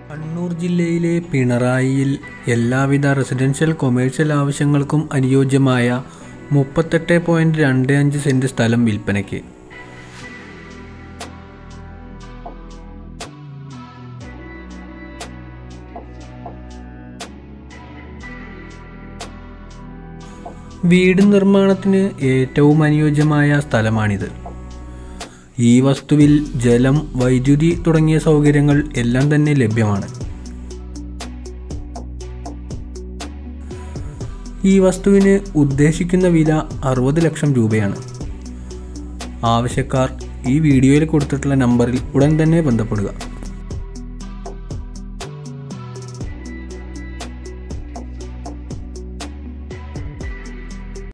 കണ്ണൂർ ജില്ലയിലെ പിണറായിയിൽ എല്ലാവിധ residential commercial ആവശ്യങ്ങൾക്കും അനുയോജ്യമായ മുപ്പത്തെട്ട് പോയിൻറ്റ് രണ്ട് അഞ്ച് സെൻറ്റ് സ്ഥലം വിൽപ്പനയ്ക്ക് വീട് നിർമ്മാണത്തിന് ഏറ്റവും അനുയോജ്യമായ സ്ഥലമാണിത് ഈ വസ്തുവിൽ ജലം വൈദ്യുതി തുടങ്ങിയ സൗകര്യങ്ങൾ എല്ലാം തന്നെ ലഭ്യമാണ് ഈ വസ്തുവിന് ഉദ്ദേശിക്കുന്ന വില അറുപത് ലക്ഷം രൂപയാണ് ആവശ്യക്കാർ ഈ വീഡിയോയിൽ കൊടുത്തിട്ടുള്ള നമ്പറിൽ ഉടൻ തന്നെ ബന്ധപ്പെടുക